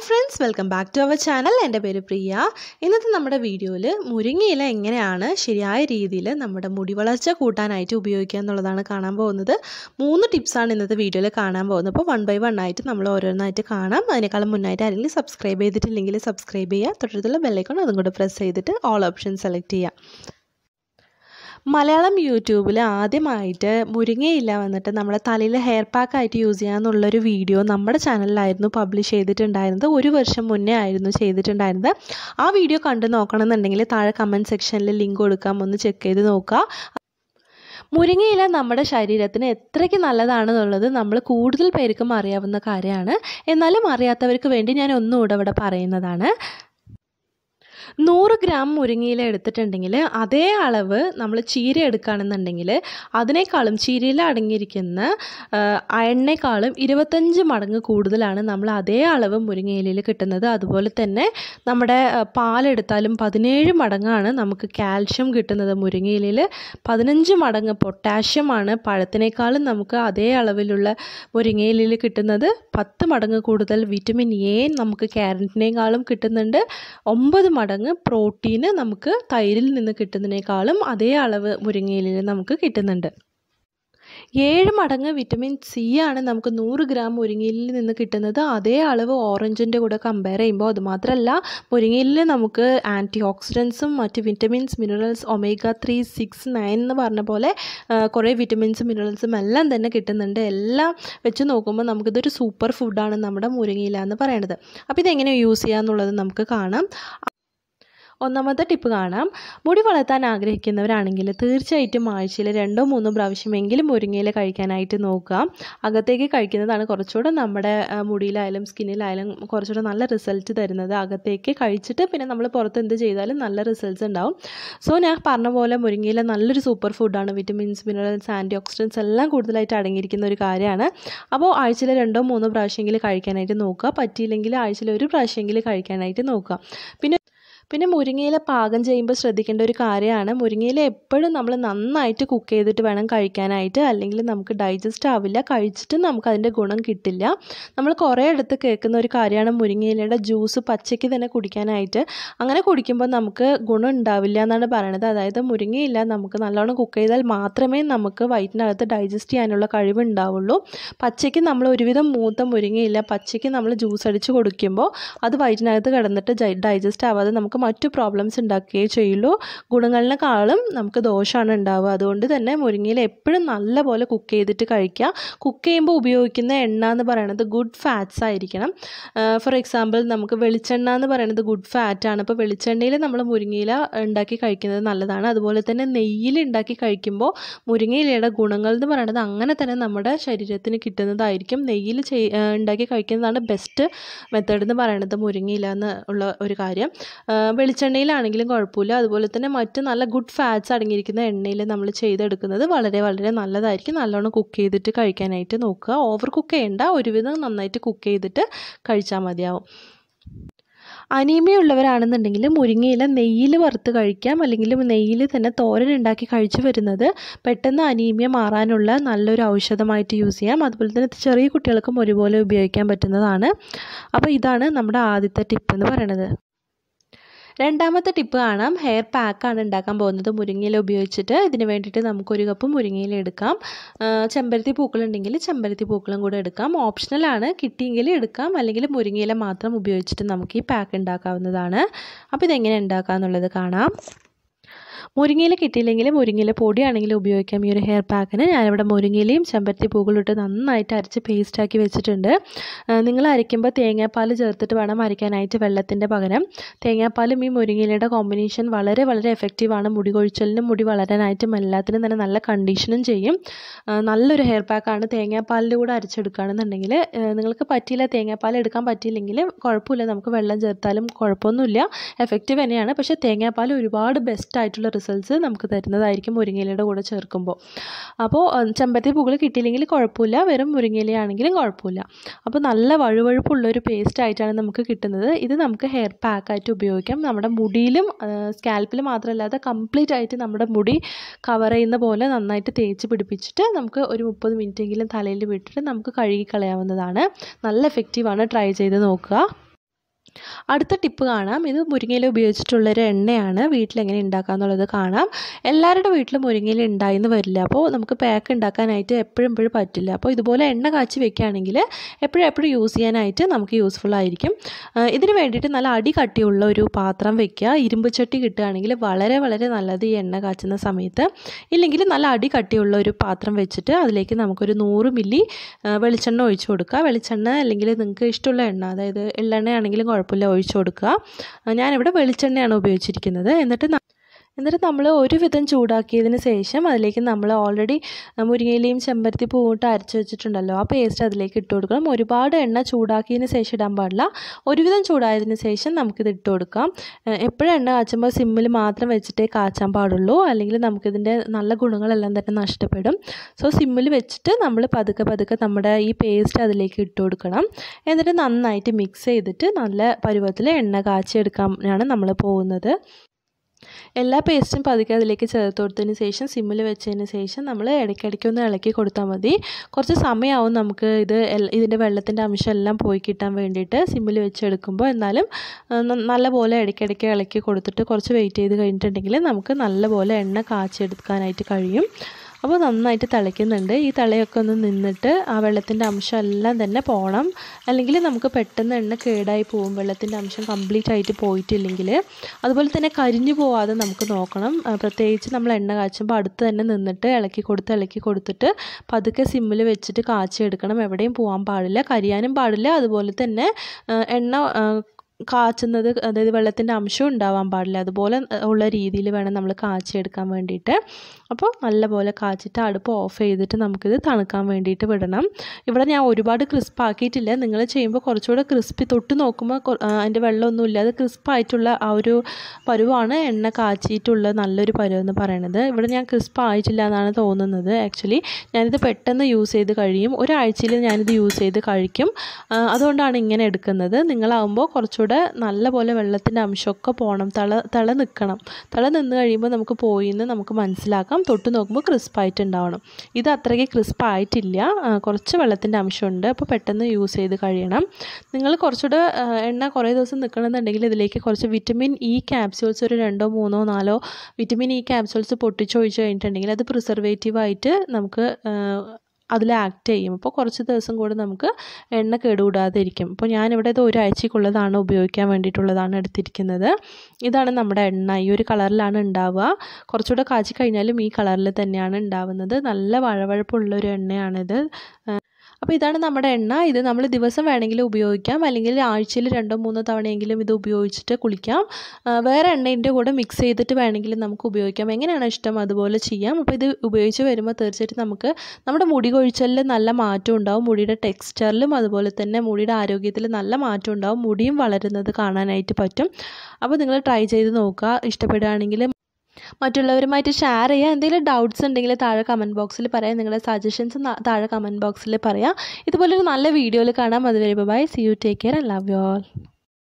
hi friends welcome back to our channel എൻ്റെ പേര് പ്രിയ ഇന്നത്തെ നമ്മുടെ വീഡിയോയിൽ മുരിങ്ങയില എങ്ങനെയാണ് ശരിയായ രീതിയിൽ നമ്മുടെ മുടി വളർച്ച കൂട്ടാനായിട്ട് ഉപയോഗിക്കുക എന്നുള്ളതാണ് കാണാൻ പോകുന്നത് മൂന്ന് ടിപ്സാണ് ഇന്നത്തെ വീഡിയോയിൽ കാണാൻ പോകുന്നത് അപ്പോൾ വൺ ബൈ വൺ ആയിട്ട് നമ്മൾ ഓരോന്നായിട്ട് കാണാം അതിനേക്കാളും മുന്നായിട്ട് ആരെങ്കിലും സബ്സ്ക്രൈബ് ചെയ്തിട്ടില്ലെങ്കിൽ സബ്സ്ക്രൈബ് ചെയ്യുക തൊട്ടടുത്തുള്ള ബെല്ലൈക്കൺ അതും കൂടെ പ്രസ് ചെയ്തിട്ട് ഓൾ ഓപ്ഷൻ സെലക്ട് ചെയ്യുക മലയാളം യൂട്യൂബിൽ ആദ്യമായിട്ട് മുരിങ്ങയില വന്നിട്ട് നമ്മുടെ തലയിൽ ഹെയർ പാക്ക് ആയിട്ട് യൂസ് ചെയ്യാന്നുള്ളൊരു വീഡിയോ നമ്മുടെ ചാനലിലായിരുന്നു പബ്ലിഷ് ചെയ്തിട്ടുണ്ടായിരുന്നത് ഒരു വർഷം മുന്നേ ആയിരുന്നു ചെയ്തിട്ടുണ്ടായിരുന്നത് ആ വീഡിയോ കണ്ടു നോക്കണമെന്നുണ്ടെങ്കിൽ താഴെ കമൻറ്റ് സെക്ഷനിൽ ലിങ്ക് കൊടുക്കാം ഒന്ന് ചെക്ക് ചെയ്ത് നോക്കുക മുരിങ്ങയില നമ്മുടെ ശരീരത്തിന് എത്രയ്ക്ക് നല്ലതാണെന്നുള്ളത് നമ്മൾ കൂടുതൽ പേർക്കും അറിയാവുന്ന കാര്യമാണ് എന്നാലും അറിയാത്തവർക്ക് വേണ്ടി ഞാൻ ഒന്നുകൂടെ ഇവിടെ പറയുന്നതാണ് നൂറ് ഗ്രാം മുരിങ്ങയില എടുത്തിട്ടുണ്ടെങ്കിൽ അതേ അളവ് നമ്മൾ ചീര എടുക്കുകയാണെന്നുണ്ടെങ്കിൽ അതിനേക്കാളും ചീരയിൽ അടങ്ങിയിരിക്കുന്ന അയണിനേക്കാളും ഇരുപത്തഞ്ച് മടങ്ങ് കൂടുതലാണ് നമ്മൾ അതേ അളവ് മുരിങ്ങയിലയിൽ കിട്ടുന്നത് അതുപോലെ തന്നെ നമ്മുടെ പാലെടുത്താലും പതിനേഴ് മടങ്ങാണ് നമുക്ക് കാൽഷ്യം കിട്ടുന്നത് മുരിങ്ങയിലയിൽ പതിനഞ്ച് മടങ്ങ് പൊട്ടാഷ്യമാണ് പഴത്തിനേക്കാളും നമുക്ക് അതേ അളവിലുള്ള മുരിങ്ങയിലയിൽ കിട്ടുന്നത് പത്ത് മടങ്ങ് കൂടുതൽ വിറ്റമിൻ എ നമുക്ക് ക്യാരറ്റിനേക്കാളും കിട്ടുന്നുണ്ട് ഒമ്പത് മടങ്ങ് പ്രോട്ടീന് നമുക്ക് തൈരിൽ നിന്ന് കിട്ടുന്നതിനേക്കാളും അതേ അളവ് മുരിങ്ങയിലിൽ നമുക്ക് കിട്ടുന്നുണ്ട് ഏഴ് മടങ്ങ് വിറ്റമിൻ സി ആണ് നമുക്ക് നൂറ് ഗ്രാം മുരിങ്ങയിലിൽ നിന്ന് കിട്ടുന്നത് അതേ അളവ് ഓറഞ്ചിൻ്റെ കൂടെ കമ്പയർ ചെയ്യുമ്പോൾ അതുമാത്രമല്ല മുരിങ്ങയിലിൽ നമുക്ക് ആൻറ്റി ഓക്സിഡൻസും മറ്റ് vitamins minerals omega three six nine എന്ന് പറഞ്ഞ പോലെ കുറേ വിറ്റമിൻസും മിനറൽസും എല്ലാം തന്നെ കിട്ടുന്നുണ്ട് എല്ലാം വെച്ച് നോക്കുമ്പോൾ നമുക്കിതൊരു സൂപ്പർ ഫുഡാണ് നമ്മുടെ മുരിങ്ങയില എന്ന് പറയുന്നത് അപ്പോൾ ഇതെങ്ങനെ യൂസ് ചെയ്യുക എന്നുള്ളത് നമുക്ക് കാണാം ഒന്നാമത്തെ ടിപ്പ് കാണാം മുടി വളർത്താൻ ആഗ്രഹിക്കുന്നവരാണെങ്കിൽ തീർച്ചയായിട്ടും ആഴ്ചയിൽ രണ്ടോ മൂന്നോ പ്രാവശ്യമെങ്കിലും മുരിങ്ങയില കഴിക്കാനായിട്ട് നോക്കുക അകത്തേക്ക് കഴിക്കുന്നതാണ് കുറച്ചുകൂടെ നമ്മുടെ മുടിയിലായാലും സ്കിന്നിലായാലും കുറച്ചുകൂടെ നല്ല റിസൾട്ട് തരുന്നത് അകത്തേക്ക് കഴിച്ചിട്ട് പിന്നെ നമ്മൾ പുറത്ത് എന്ത് ചെയ്താലും നല്ല റിസൾട്ട്സ് ഉണ്ടാവും സോ ഞാൻ പറഞ്ഞ പോലെ മുരിങ്ങയില നല്ലൊരു സൂപ്പർ ഫുഡാണ് വിറ്റമിൻസ് മിനറൽസ് ആൻറ്റി ഓക്സിഡൻസ് എല്ലാം കൂടുതലായിട്ട് അടങ്ങിയിരിക്കുന്ന ഒരു കാര്യമാണ് അപ്പോൾ ആഴ്ചയിൽ രണ്ടോ മൂന്നോ പ്രാവശ്യമെങ്കിലും കഴിക്കാനായിട്ട് നോക്കുക പറ്റിയില്ലെങ്കിൽ ആഴ്ചയിൽ ഒരു പ്രാവശ്യമെങ്കിലും കഴിക്കാനായിട്ട് നോക്കുക പിന്നെ പിന്നെ മുരിങ്ങയില പാകം ചെയ്യുമ്പോൾ ശ്രദ്ധിക്കേണ്ട ഒരു കാര്യമാണ് മുരിങ്ങയില എപ്പോഴും നമ്മൾ നന്നായിട്ട് കുക്ക് ചെയ്തിട്ട് വേണം കഴിക്കാനായിട്ട് അല്ലെങ്കിൽ നമുക്ക് ഡൈജസ്റ്റ് ആവില്ല കഴിച്ചിട്ട് നമുക്ക് അതിൻ്റെ ഗുണം കിട്ടില്ല നമ്മൾ കുറേ അടുത്ത് കേൾക്കുന്ന ഒരു കാര്യമാണ് മുരിങ്ങയിലയുടെ ജ്യൂസ് പച്ചയ്ക്ക് തന്നെ കുടിക്കാനായിട്ട് അങ്ങനെ കുടിക്കുമ്പോൾ നമുക്ക് ഗുണം ഉണ്ടാവില്ല എന്നാണ് പറയണത് അതായത് മുരിങ്ങയില നമുക്ക് നല്ലോണം കുക്ക് ചെയ്താൽ മാത്രമേ നമുക്ക് വയറ്റിനകത്ത് ഡൈജസ്റ്റ് ചെയ്യാനുള്ള കഴിവ് ഉണ്ടാവുള്ളൂ പച്ചയ്ക്ക് നമ്മൾ ഒരുവിധം മൂത്ത മുരിങ്ങയില പച്ചയ്ക്ക് നമ്മൾ ജ്യൂസ് അടിച്ച് കൊടുക്കുമ്പോൾ അത് വയറ്റിനകത്ത് കിടന്നിട്ട് ഡൈജസ്റ്റ് ആവാതെ നമുക്ക് മറ്റു പ്രോബ്ലംസ് ഉണ്ടാക്കുകയേ ചെയ്യുള്ളൂ ഗുണങ്ങളിനെക്കാളും നമുക്ക് ദോഷമാണ് ഉണ്ടാവുക അതുകൊണ്ട് തന്നെ മുരിങ്ങയില എപ്പോഴും നല്ലപോലെ കുക്ക് ചെയ്തിട്ട് കഴിക്കുക കുക്ക് ചെയ്യുമ്പോൾ ഉപയോഗിക്കുന്ന എണ്ണ എന്ന് പറയുന്നത് ഗുഡ് ഫാറ്റ്സ് ആയിരിക്കണം ഫോർ എക്സാമ്പിൾ നമുക്ക് വെളിച്ചെണ്ണ എന്ന് പറയുന്നത് ഗുഡ് ഫാറ്റാണ് അപ്പോൾ വെളിച്ചെണ്ണയിൽ നമ്മൾ മുരിങ്ങയില ഉണ്ടാക്കി കഴിക്കുന്നത് നല്ലതാണ് അതുപോലെ തന്നെ നെയ്യിൽ ഉണ്ടാക്കി കഴിക്കുമ്പോൾ മുരിങ്ങയിലയുടെ ഗുണങ്ങൾ എന്ന് പറയുന്നത് അങ്ങനെ തന്നെ നമ്മുടെ ശരീരത്തിന് കിട്ടുന്നതായിരിക്കും നെയ്യിൽ ചെയ് ഉണ്ടാക്കി കഴിക്കുന്നതാണ് ബെസ്റ്റ് മെത്തേഡ് എന്ന് പറയുന്നത് മുരിങ്ങയില എന്ന് ഉള്ള ഒരു കാര്യം വെളിച്ചെണ്ണയിലാണെങ്കിലും കുഴപ്പമില്ല അതുപോലെ തന്നെ മറ്റ് നല്ല ഗുഡ് ഫാറ്റ്സ് അടങ്ങിയിരിക്കുന്ന എണ്ണയിൽ നമ്മൾ ചെയ്തെടുക്കുന്നത് വളരെ വളരെ നല്ലതായിരിക്കും നല്ലോണം കുക്ക് ചെയ്തിട്ട് കഴിക്കാനായിട്ട് നോക്കുക ഓവർ കുക്ക് ചെയ്യേണ്ട ഒരുവിധം നന്നായിട്ട് കുക്ക് ചെയ്തിട്ട് കഴിച്ചാൽ മതിയാവും അനീമിയ ഉള്ളവരാണെന്നുണ്ടെങ്കിൽ മുരിങ്ങയില നെയ്യിൽ വറുത്ത് കഴിക്കാം അല്ലെങ്കിൽ നെയ്യിൽ തന്നെ തോരൻ ഉണ്ടാക്കി കഴിച്ചു വരുന്നത് പെട്ടെന്ന് അനീമിയ മാറാനുള്ള നല്ലൊരു ഔഷധമായിട്ട് യൂസ് ചെയ്യാം അതുപോലെ തന്നെ ചെറിയ കുട്ടികൾക്കും ഒരുപോലെ ഉപയോഗിക്കാൻ പറ്റുന്നതാണ് അപ്പോൾ ഇതാണ് നമ്മുടെ ആദ്യത്തെ ടിപ്പ് എന്ന് പറയുന്നത് രണ്ടാമത്തെ ടിപ്പ് കാണാം ഹെയർ പാക്കാണ് ഉണ്ടാക്കാൻ പോകുന്നത് മുരിങ്ങയില ഉപയോഗിച്ചിട്ട് ഇതിന് വേണ്ടിയിട്ട് നമുക്കൊരു കപ്പ് മുരിങ്ങയില എടുക്കാം ചെമ്പരത്തി പൂക്കളുണ്ടെങ്കിൽ ചെമ്പരത്തി പൂക്കളും കൂടെ എടുക്കാം ഓപ്ഷണലാണ് കിട്ടിയെങ്കിൽ എടുക്കാം അല്ലെങ്കിൽ മുരിങ്ങയില മാത്രം ഉപയോഗിച്ചിട്ട് നമുക്ക് ഈ പാക്ക് ഉണ്ടാക്കാവുന്നതാണ് അപ്പോൾ ഇതെങ്ങനെ ഉണ്ടാക്കുക എന്നുള്ളത് കാണാം മുരിങ്ങയില കിട്ടിയില്ലെങ്കിൽ മുരിങ്ങയില പൊടിയാണെങ്കിലും ഉപയോഗിക്കാം ഈ ഒരു ഹെയർ പാക്കിന് ഞാനിവിടെ മുരിങ്ങയിലയും ചെമ്പരത്തി പൂക്കളിട്ട് നന്നായിട്ട് അരച്ച് പേസ്റ്റാക്കി വെച്ചിട്ടുണ്ട് നിങ്ങൾ അരയ്ക്കുമ്പോൾ തേങ്ങാപ്പാൽ ചേർത്തിട്ട് വേണം അരയ്ക്കാനായിട്ട് വെള്ളത്തിൻ്റെ പകരം തേങ്ങാപ്പാലും ഈ മുരിങ്ങയിലയുടെ കോമ്പിനേഷൻ വളരെ വളരെ എഫക്റ്റീവാണ് മുടി കൊഴിച്ചലിനും മുടി വളരാനായിട്ടും എല്ലാത്തിനും തന്നെ നല്ല കണ്ടീഷനും ചെയ്യും നല്ലൊരു ഹെയർ പാക്കാണ് തേങ്ങാപ്പാലിൻ്റെ കൂടെ അരച്ചെടുക്കുകയാണെന്നുണ്ടെങ്കിൽ നിങ്ങൾക്ക് പറ്റിയില്ല തേങ്ങാപ്പാൽ എടുക്കാൻ പറ്റിയില്ലെങ്കിൽ കുഴപ്പമില്ല നമുക്ക് വെള്ളം ചേർത്താലും കുഴപ്പമൊന്നുമില്ല എഫക്റ്റീവ് തന്നെയാണ് പക്ഷേ തേങ്ങാപ്പാൽ ഒരുപാട് ബെസ്റ്റ് ആയിട്ടുള്ള റിസൾട്ട്സ് നമുക്ക് തരുന്നതായിരിക്കും മുരിങ്ങയിലയുടെ കൂടെ ചേർക്കുമ്പോൾ അപ്പോൾ ചെമ്പരത്തി പൂക്കൾ കിട്ടിയില്ലെങ്കിൽ കുഴപ്പമില്ല വെറും മുരിങ്ങയിലയാണെങ്കിലും കുഴപ്പമില്ല അപ്പോൾ നല്ല വഴുവഴുപ്പുള്ളൊരു പേസ്റ്റ് ആയിട്ടാണ് നമുക്ക് കിട്ടുന്നത് ഇത് നമുക്ക് ഹെയർ പാക്കായിട്ട് ഉപയോഗിക്കാം നമ്മുടെ മുടിയിലും സ്കാൽപ്പിൽ മാത്രമല്ലാതെ കംപ്ലീറ്റ് ആയിട്ട് നമ്മുടെ മുടി കവർ ചെയ്യുന്ന പോലെ നന്നായിട്ട് തേച്ച് പിടിപ്പിച്ചിട്ട് നമുക്ക് ഒരു മുപ്പത് മിനിറ്റെങ്കിലും തലയിൽ വിട്ടിട്ട് നമുക്ക് കഴുകി കളയാവുന്നതാണ് നല്ല എഫക്റ്റീവാണ് ട്രൈ ചെയ്ത് നോക്കുക അടുത്ത ടിപ്പ് കാണാം ഇത് മുരിങ്ങയില ഉപയോഗിച്ചിട്ടുള്ളൊരു എണ്ണയാണ് വീട്ടിലെങ്ങനെ ഉണ്ടാക്കുക എന്നുള്ളത് കാണാം എല്ലാവരുടെ വീട്ടിലും മുരിങ്ങയില ഉണ്ടായിന്ന് വരില്ല അപ്പോൾ നമുക്ക് പാക്ക് ഉണ്ടാക്കാനായിട്ട് എപ്പോഴും എപ്പോഴും പറ്റില്ല അപ്പോൾ ഇതുപോലെ എണ്ണ കാച്ചി വെക്കുകയാണെങ്കിൽ എപ്പോഴും എപ്പോഴും യൂസ് ചെയ്യാനായിട്ട് നമുക്ക് യൂസ്ഫുൾ ആയിരിക്കും ആ, ഇതിന് വേണ്ടിയിട്ട് നല്ല അടി കട്ടിയുള്ള ഒരു പാത്രം വെക്കുക ഇരുമ്പ് ചട്ടി കിട്ടുകയാണെങ്കിൽ വളരെ വളരെ നല്ലത് ഈ എണ്ണ കാച്ചുന്ന സമയത്ത് ഇല്ലെങ്കിൽ നല്ല അടി കട്ടിയുള്ള ഒരു പാത്രം വെച്ചിട്ട് അതിലേക്ക് നമുക്കൊരു നൂറ് മില്ലി ആ, വെളിച്ചെണ്ണ ഒഴിച്ചു കൊടുക്കുക വെളിച്ചെണ്ണ അല്ലെങ്കിൽ നിങ്ങൾക്ക് ഇഷ്ടമുള്ള എണ്ണ അതായത് എള്ളെണ്ണയാണെങ്കിലും കുഴപ്പമില്ല ഒഴിച്ചു കൊടുക്കുക ആ, ഞാനിവിടെ വെളിച്ചെണ്ണയാണ് ഉപയോഗിച്ചിരിക്കുന്നത് എന്നിട്ട് ന- എന്നിട്ട് നമ്മൾ ഒരുവിധം ചൂടാക്കിയതിന് ശേഷം അതിലേക്ക് നമ്മൾ ഓൾറെഡി മുരിങ്ങയിലയും ചെമ്പരത്തി പൂവിട്ട് അരച്ച് വെച്ചിട്ടുണ്ടല്ലോ ആ പേസ്റ്റ് അതിലേക്ക് ഇട്ട് കൊടുക്കണം ഒരുപാട് എണ്ണ ചൂടാക്കിയതിന് ശേഷം ഇടാൻ പാടില്ല ഒരുവിധം ചൂടായതിന് ശേഷം നമുക്കിത് ഇട്ട് കൊടുക്കാം ഏഹ് എപ്പോഴും എണ്ണ കാച്ചുമ്പോൾ സിമ്മിൽ മാത്രം വെച്ചിട്ടേ കാച്ചാൻ പാടുള്ളൂ അല്ലെങ്കിൽ നമുക്കിതിൻ്റെ നല്ല ഗുണങ്ങളെല്ലാം തന്നെ നഷ്ടപ്പെടും സോ സിമ്മിൽ വെച്ചിട്ട് നമ്മൾ പതുക്കെ പതുക്കെ നമ്മുടെ ഈ പേസ്റ്റ് അതിലേക്ക് ഇട്ട് കൊടുക്കണം എന്നിട്ട് നന്നായിട്ട് മിക്സ് ചെയ്തിട്ട് നല്ല പരുവത്തിൽ എണ്ണ കാച്ചിയെടുക്കാനാണ് നമ്മൾ പോകുന്നത് എല്ലാ പേസ്റ്റും പതുക്കെ അതിലേക്ക് ചേർത്ത് കൊടുത്തതിന് ശേഷം സിമ്മിൽ വെച്ചതിന് ശേഷം നമ്മൾ ഇടയ്ക്കിടയ്ക്ക് ഒന്ന് ഇളക്കി കൊടുത്താൽ മതി കുറച്ച് സമയമാവും നമുക്ക് ഇത് എൽ- ഇതിൻ്റെ വെള്ളത്തിൻ്റെ അംശം എല്ലാം പോയി കിട്ടാൻ വേണ്ടിയിട്ട് സിമ്മിൽ വെച്ചെടുക്കുമ്പോൾ എന്നാലും ആ, ന- നല്ലപോലെ ഇടയ്ക്കിടയ്ക്ക് ഇളക്കി കൊടുത്തിട്ട് കുറച്ച് വെയിറ്റ് ചെയ്ത് കഴിഞ്ഞിട്ടുണ്ടെങ്കിൽ നമുക്ക് നല്ലപോലെ എണ്ണ കാച്ചിയെടുക്കാനായിട്ട് കഴിയും അപ്പോൾ നന്നായിട്ട് തിളയ്ക്കുന്നുണ്ട് ഈ തിളയൊക്കെ ഒന്ന് നിന്നിട്ട് ആ വെള്ളത്തിൻ്റെ അംശം എല്ലാം തന്നെ പോകണം അല്ലെങ്കിൽ നമുക്ക് പെട്ടെന്ന് എണ്ണ കേടായി പോകും വെള്ളത്തിൻ്റെ അംശം കംപ്ലീറ്റ് ആയിട്ട് പോയിട്ടില്ലെങ്കിൽ അതുപോലെ തന്നെ കരിഞ്ഞു പോവാതെ നമുക്ക് നോക്കണം ആ, പ്രത്യേകിച്ച് നമ്മൾ എണ്ണ കാച്ചുമ്പോൾ അടുത്ത് തന്നെ നിന്നിട്ട് ഇളക്കി കൊടുത്ത് ഇളക്കി കൊടുത്തിട്ട് പതുക്കെ സിമ്മിൽ വെച്ചിട്ട് കാച്ചിയെടുക്കണം എവിടെയും പോകാൻ പാടില്ല കരിയാനും പാടില്ല അതുപോലെ തന്നെ ആ, എണ്ണ ആ, കാച്ചുന്നത് അതായത് വെള്ളത്തിൻ്റെ അംശം ഉണ്ടാവാൻ പാടില്ല അതുപോലെ ഉള്ള രീതിയിൽ വേണം നമ്മൾ കാച്ചിയെടുക്കാൻ വേണ്ടിയിട്ട് അപ്പോൾ നല്ലപോലെ കാച്ചിട്ട് അടുപ്പ് ഓഫ് ചെയ്തിട്ട് നമുക്കിത് തണുക്കാൻ വേണ്ടിയിട്ട് വിടണം ഇവിടെ ഞാൻ ഒരുപാട് ക്രിസ്പ് ആക്കിയിട്ടില്ല നിങ്ങൾ ചെയ്യുമ്പോൾ കുറച്ചുകൂടെ ക്രിസ്പി തൊട്ട് നോക്കുമ്പോൾ കൊ- ആ, അതിൻ്റെ വെള്ളമൊന്നും ഇല്ലാതെ ക്രിസ്പായിട്ടുള്ള ആ ഒരു പരുവാണ് എണ്ണ കാച്ചിയിട്ടുള്ള നല്ലൊരു പരുവം എന്ന് പറയുന്നത് ഇവിടെ ഞാൻ ക്രിസ്പ് ആയിട്ടില്ല എന്നാണ് തോന്നുന്നത് ആക്ച്വലി ഞാനിത് പെട്ടെന്ന് യൂസ് ചെയ്ത് കഴിയും ഒരാഴ്ചയിൽ ഞാനിത് യൂസ് ചെയ്ത് കഴിക്കും ആ, അതുകൊണ്ടാണ് ഇങ്ങനെ എടുക്കുന്നത് നിങ്ങളാവുമ്പോൾ കുറച്ചുകൂടെ നല്ലപോലെ വെള്ളത്തിൻ്റെ അംശമൊക്കെ പോകണം തള തള നിൽക്കണം തള നിന്ന് കഴിയുമ്പോൾ നമുക്ക് പോയി എന്ന് നമുക്ക് മനസ്സിലാക്കാം തൊട്ട് നോക്കുമ്പോൾ ക്രിസ്പായിട്ട് ഉണ്ടാവണം ഇത് അത്രയ്ക്ക് ക്രിസ്പ് ആയിട്ടില്ല ആ, കുറച്ച് വെള്ളത്തിൻ്റെ അംശമുണ്ട് അപ്പോൾ പെട്ടെന്ന് യൂസ് ചെയ്ത് കഴിയണം നിങ്ങൾ കുറച്ചുകൂടെ ആ, എണ്ണ കുറേ ദിവസം നിൽക്കണമെന്നുണ്ടെങ്കിൽ ഇതിലേക്ക് കുറച്ച് വിറ്റമിൻ ഇ ക്യാപ്സ്യൂൾസ് ഒരു രണ്ടോ മൂന്നോ നാലോ വിറ്റമിൻ ഇ ക്യാപ്സ്യൂൾസ് പൊട്ടിച്ചൊഴിച്ച് കഴിഞ്ഞിട്ടുണ്ടെങ്കിൽ അത് പ്രിസർവേറ്റീവായിട്ട് നമുക്ക് അതിൽ ആക്ട് ചെയ്യും അപ്പോൾ കുറച്ച് ദിവസം കൂടെ നമുക്ക് എണ്ണ കേടുകൂടാതെ ഇരിക്കും അപ്പോൾ ഞാനിവിടെ ഇത് ഒരാഴ്ചക്കുള്ളതാണ് ഉപയോഗിക്കാൻ വേണ്ടിയിട്ടുള്ളതാണ് എടുത്തിരിക്കുന്നത് ഇതാണ് നമ്മുടെ എണ്ണ ഈ ഒരു കളറിലാണ് ഉണ്ടാവുക കുറച്ചുകൂടെ കാച്ചി കഴിഞ്ഞാലും ഈ കളറിൽ തന്നെയാണ് ഉണ്ടാവുന്നത് നല്ല വഴവഴപ്പുള്ളൊരു എണ്ണയാണിത് അപ്പോൾ ഇതാണ് നമ്മുടെ എണ്ണ ഇത് നമ്മൾ ദിവസം വേണമെങ്കിൽ ഉപയോഗിക്കാം അല്ലെങ്കിൽ ആഴ്ചയിൽ രണ്ടോ മൂന്നോ തവണയെങ്കിലും ഇത് ഉപയോഗിച്ചിട്ട് കുളിക്കാം ആ, വേറെ എണ്ണേൻ്റെ കൂടെ മിക്സ് ചെയ്തിട്ട് വേണമെങ്കിൽ നമുക്ക് ഉപയോഗിക്കാം എങ്ങനെയാണോ ഇഷ്ടം അതുപോലെ ചെയ്യാം അപ്പോൾ ഇത് ഉപയോഗിച്ച് വരുമ്പോൾ തീർച്ചയായിട്ടും നമുക്ക് നമ്മുടെ മുടി കൊഴിച്ചലിൽ നല്ല മാറ്റം ഉണ്ടാവും മുടിയുടെ ടെക്സ്ചറിലും അതുപോലെ തന്നെ മുടിയുടെ ആരോഗ്യത്തിൽ നല്ല മാറ്റം ഉണ്ടാവും മുടിയും വളരുന്നത് കാണാനായിട്ട് പറ്റും അപ്പോൾ നിങ്ങൾ ട്രൈ ചെയ്ത് നോക്കുക ഇഷ്ടപ്പെടുകയാണെങ്കിൽ മറ്റുള്ളവരുമായിട്ട് ഷെയർ ചെയ്യുക എന്തെങ്കിലും ഡൗട്ട്സ് ഉണ്ടെങ്കിൽ താഴെ കമൻറ്റ് ബോക്സിൽ പറയാം നിങ്ങളുടെ സജഷൻസ് താഴെ കമൻറ്റ് ബോക്സിൽ പറയാം ഇതുപോലൊരു നല്ല വീഡിയോയിൽ കാണാം അതുവരെ bye see you take care and love you all